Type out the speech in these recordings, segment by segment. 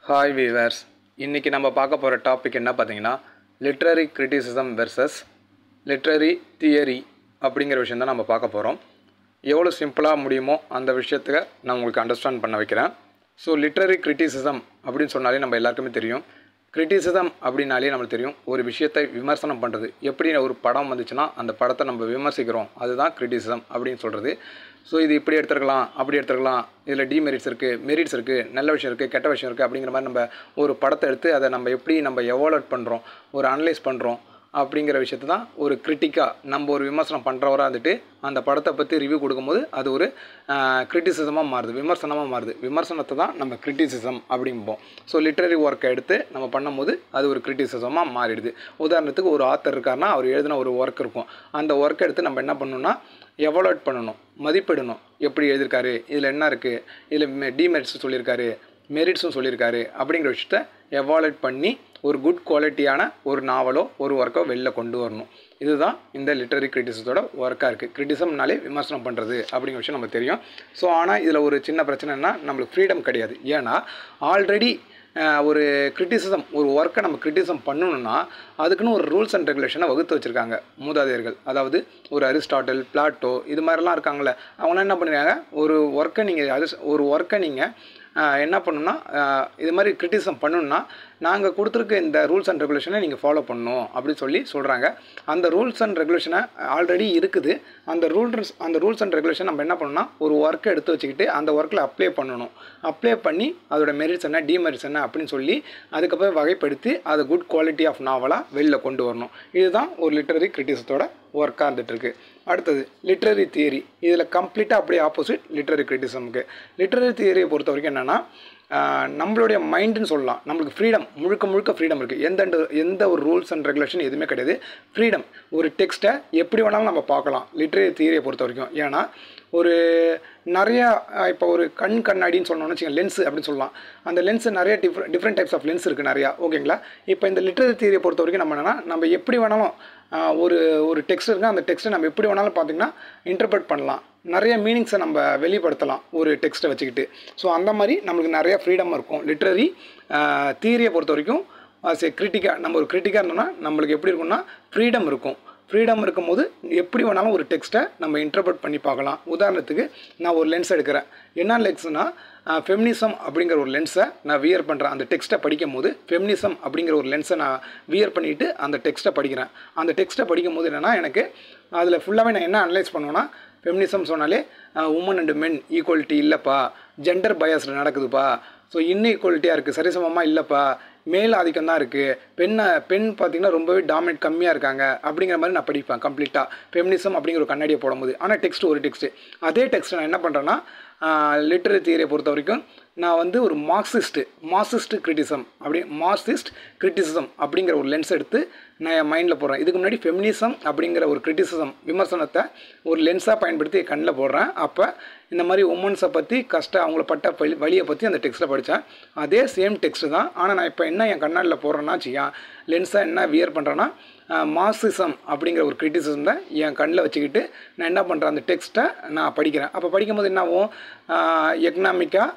hi viewers இன்றைக்கி நம்ம பார்க்க போகிற டாபிக் என்ன பார்த்தீங்கன்னா literary criticism versus literary theory அப்படிங்கிற விஷயம் தான் நம்ம பார்க்க போகிறோம் எவ்வளோ சிம்பிளாக முடியுமோ அந்த விஷயத்துக்கு நான் உங்களுக்கு அண்டர்ஸ்டாண்ட் பண்ண வைக்கிறேன் ஸோ லிட்ரரி கிரிட்டிசிசம் அப்படின்னு சொன்னாலே நம்ம எல்லாருக்குமே தெரியும் கிரிட்டிசிசம் அப்படின்னாலே நம்மளுக்கு தெரியும் ஒரு விஷயத்தை விமர்சனம் பண்ணுறது எப்படி ஒரு படம் வந்துச்சுன்னா அந்த படத்தை நம்ம விமர்சிக்கிறோம் அதுதான் கிரிட்டிசிசம் அப்படின்னு சொல்கிறது ஸோ இது இப்படி எடுத்துருக்கலாம் அப்படி எடுத்துருக்கலாம் இதில் டிமெரிட்ஸ் இருக்குது மெரிட்ஸ் இருக்குது நல்ல விஷயம் இருக்குது கெட்ட விஷயம் இருக்குது அப்படிங்கிற மாதிரி நம்ம ஒரு படத்தை எடுத்து அதை நம்ம எப்படி நம்ம எவாலுவேட் பண்ணுறோம் ஒரு அனலைஸ் பண்ணுறோம் அப்படிங்கிற விஷயத்தை தான் ஒரு கிரிட்டிக்காக நம்ம ஒரு விமர்சனம் பண்ணுறவராக இருந்துட்டு அந்த படத்தை பற்றி ரிவ்யூ கொடுக்கும்போது அது ஒரு கிரிட்டிசிசமாக மாறுது விமர்சனமாக மாறுது விமர்சனத்தை தான் நம்ம கிரிட்டிசிசம் அப்படிம்போம் ஸோ லிட்ரரி ஒர்க்கை எடுத்து நம்ம பண்ணும்போது அது ஒரு கிரிட்டிசிசமாக மாறிடுது உதாரணத்துக்கு ஒரு ஆத்தர் இருக்காருன்னா அவர் எழுதின ஒரு ஒர்க் இருக்கும் அந்த ஒர்க்கை எடுத்து நம்ம என்ன பண்ணணும்னா எவலுவேட் பண்ணணும் மதிப்பிடணும் எப்படி எழுதியிருக்காரு இதில் என்ன இருக்குது இதில் டிமெரிட்ஸ் சொல்லியிருக்காரு மெரிட்ஸும் சொல்லியிருக்காரு அப்படிங்கிற விஷயத்த எவாலுவேட் பண்ணி ஒரு குட் குவாலிட்டியான ஒரு நாவலோ ஒரு ஒர்க்கோ வெளில கொண்டு வரணும் இதுதான் இந்த லிட்டரரி கிரிட்டிசத்தோட ஒர்க்காக இருக்குது கிரிட்டிசம்னாலே விமர்சனம் பண்ணுறது அப்படிங்கிற விஷயம் நமக்கு தெரியும் ஸோ ஆனால் இதில் ஒரு சின்ன பிரச்சனைனா நம்மளுக்கு ஃப்ரீடம் கிடையாது ஏன்னா ஆல்ரெடி ஒரு கிரிட்டிசிசம் ஒரு ஒர்க்கை நம்ம கிரிட்டிசம் பண்ணணும்னா அதுக்குன்னு ஒரு ரூல்ஸ் அண்ட் ரெகுலேஷனை வகுத்து வச்சுருக்காங்க மூதாதையர்கள் அதாவது ஒரு அரிஸ்டாட்டல் பிளாட்டோ இது மாதிரிலாம் இருக்காங்களே அவங்களாம் என்ன பண்ணிருக்காங்க ஒரு ஒர்க்கை நீங்கள் அரிஸ் ஒரு ஒர்க்கை நீங்கள் என்ன பண்ணணும்னா இது மாதிரி கிரிட்டிசம் பண்ணணும்னா நாங்கள் கொடுத்துருக்க இந்த ரூல்ஸ் அண்ட் ரெகுலேஷனை நீங்கள் ஃபாலோ பண்ணணும் அப்படின்னு சொல்லி சொல்கிறாங்க அந்த ரூல்ஸ் அண்ட் ரெகுலேஷனை ஆல்ரெடி இருக்குது அந்த ரூல்ஸ் அந்த ரூல்ஸ் அண்ட் ரெகுலேஷன் நம்ம என்ன பண்ணணும்னா ஒரு ஒர்க்கை எடுத்து வச்சுக்கிட்டு அந்த ஒர்க்கில் அப்ளை பண்ணணும் அப்ளை பண்ணி அதோட மெரிட்ஸ் என்ன டிமெரிட்ஸ் என்ன அப்படின்னு சொல்லி அதுக்கப்புறம் வகைப்படுத்தி அதை குட் குவாலிட்டி ஆஃப் நாவலாக வெளில கொண்டு வரணும் இதுதான் ஒரு லிட்டரரி கிரிட்டிசத்தோட ஒர்க்காக இருந்துகிட்ருக்கு அடுத்தது லிட்ரரி தியரி இதில் கம்ப்ளீட்டாக அப்படியே ஆப்போசிட் லிட்ரரி கிரிட்டிசமுக்கு லிட்ரரி தியரியை பொறுத்த வரைக்கும் என்னென்னா நம்மளுடைய மைண்டுன்னு சொல்லலாம் நம்மளுக்கு ஃப்ரீடம் முழுக்க முழுக்க ஃப்ரீடம் இருக்குது எந்த எந்த ஒரு ரூல்ஸ் அண்ட் ரெகுலேஷன் எதுவுமே கிடையாது ஃப்ரீடம் ஒரு டெக்ஸ்ட்டை எப்படி வேணாலும் நம்ம பார்க்கலாம் லிட்ரரி தியரியை பொறுத்த வரைக்கும் ஏன்னா ஒரு நிறையா இப்போ ஒரு கண் கண்ணாடின்னு சொன்னோம்னு வச்சுக்கோங்க லென்ஸ் அப்படின்னு சொல்லலாம் அந்த லென்ஸ் நிறைய different different types of lens இருக்குது நிறையா ஓகேங்களா இப்போ இந்த லிட்ரரி தியரியை பொறுத்த வரைக்கும் நம்ம என்னென்னா நம்ம எப்படி வேணாலும் ஒரு ஒரு டெக்ஸ்ட் இருக்குது அந்த டெக்ஸ்ட்டை நம்ம எப்படி வேணாலும் பார்த்திங்கன்னா இன்டர்பிரட் பண்ணலாம் நிறைய மீனிங்ஸை நம்ம வெளிப்படுத்தலாம் ஒரு டெக்ஸ்ட்டை வச்சுக்கிட்டு ஸோ அந்த மாதிரி நம்மளுக்கு நிறைய ஃப்ரீடம் இருக்கும் லிட்ரரி தியரியை பொறுத்த வரைக்கும் சே கிரிட்டிக்காக நம்ம ஒரு கிரிட்டிக்காக இருந்தோம்னா நம்மளுக்கு எப்படி இருக்கும்னா ஃப்ரீடம் இருக்கும் ஃப்ரீடம் இருக்கும்போது எப்படி வேணாலும் ஒரு டெக்ஸ்ட்டை நம்ம இன்டர்பிரட் பண்ணி பார்க்கலாம் உதாரணத்துக்கு நான் ஒரு லென்ஸ் எடுக்கிறேன் என்ன லென்ஸ்னால் ஃபெமினிசம் அப்படிங்கிற ஒரு லென்ஸை நான் வியர் பண்ணுறேன் அந்த டெக்ஸ்ட்டை படிக்கும் போது ஃபெமினிசம் அப்படிங்கிற ஒரு லென்ஸை நான் வியர் பண்ணிவிட்டு அந்த டெக்ஸ்ட்டை படிக்கிறேன் அந்த டெக்ஸ்ட்டை படிக்கும் போது என்னென்னா எனக்கு அதில் ஃபுல்லாகவே நான் என்ன அனலைஸ் பண்ணுவேன்னா ஃபெமினிசம் சொன்னாலே உமன் அண்டு மென் ஈக்குவாலிட்டி இல்லைப்பா ஜெண்டர் பயாஸில் நடக்குதுப்பா ஸோ இன்இக்வாலிட்டியாக இருக்குது சரிசமமாக இல்லைப்பா மேல் ஆதிக்கம் தான் இருக்குது பெண்ணை பெண் பார்த்திங்கன்னா ரொம்பவே டாமினேட் கம்மியாக இருக்காங்க அப்படிங்கிற மாதிரி நான் படிப்பேன் கம்ப்ளீட்டாக ஃபெமினிசம் அப்படிங்கிற ஒரு கண்ணாடியை போடும்போது ஆனால் டெக்ஸ்ட் ஒரு டெக்ஸ்ட்டு அதே டெக்ஸ்ட் நான் என்ன பண்ணுறேன்னா லிட்ரரி தியரியை பொறுத்த வரைக்கும் நான் வந்து ஒரு மார்க்சிஸ்ட்டு மார்க்சிஸ்ட் கிரிட்டிசம் அப்படி மார்க்சிஸ்ட் கிரிட்டிசிசம் அப்படிங்கிற ஒரு லென்ஸ் எடுத்து நான் என் மைண்டில் போடுறேன் இதுக்கு முன்னாடி ஃபெமினிசம் அப்படிங்கிற ஒரு கிரிட்டிசிசம் விமர்சனத்தை ஒரு லென்ஸாக பயன்படுத்தி கண்ணில் போடுறேன் அப்போ இந்த மாதிரி உமன்ஸை பற்றி கஷ்டம் அவங்கள பட்ட வழி வழியை பற்றி அந்த டெக்ஸ்ட்டில் படித்தேன் அதே சேம் டெக்ஸ்ட்டு தான் ஆனால் நான் இப்போ என்ன என் கண்ணாடியில் போடுறேன்னா செய்யா லென்ஸாக என்ன வியர் பண்ணுறேன்னா மார்க்சிசம் அப்படிங்கிற ஒரு கிரிட்டிசிசம் தான் என் கண்ணில் வச்சுக்கிட்டு நான் என்ன பண்ணுறேன் அந்த டெக்ஸ்ட்டை நான் படிக்கிறேன் அப்போ படிக்கும்போது என்ன ஆகும் எக்கனாமிக்காக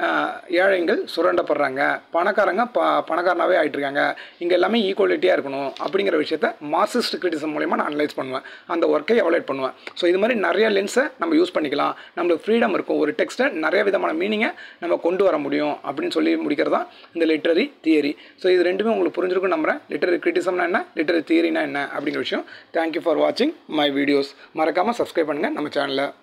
ஏழைகள் சுரண்டப்படுறாங்க பணக்காரங்க ப பணக்காரனாகவே ஆகிட்டுருக்காங்க இங்கே எல்லாமே ஈக்குவாலிட்டியாக இருக்கணும் அப்படிங்கிற விஷயத்த மார்க்சிஸ்ட் கிரிட்டிசம் மூலயமா நான் அனலைஸ் பண்ணுவேன் அந்த ஒர்க்கை எவலேட் பண்ணுவேன் ஸோ இது மாதிரி நிறைய லென்ஸை நம்ம யூஸ் பண்ணிக்கலாம் நம்மளுக்கு ஃப்ரீடம் இருக்கும் ஒரு டெக்ஸ்ட்டை நிறைய விதமான மீனிங்கை நம்ம கொண்டு வர முடியும் அப்படின்னு சொல்லி முடிக்கிறது தான் இந்த லிட்ரரி தியரி ஸோ இது ரெண்டுமே உங்களுக்கு புரிஞ்சிருக்கும் நம்புறேன் லிட்டரரி கிரிட்டிசம்னா என்ன லிட்டரரி தியரினா என்ன அப்படிங்கிற விஷயம் தேங்க்யூ ஃபார் வாட்சிங் மை வீடியோஸ் மறக்காமல் சப்ஸ்கிரைப் பண்ணுங்கள் நம்ம சேனலில்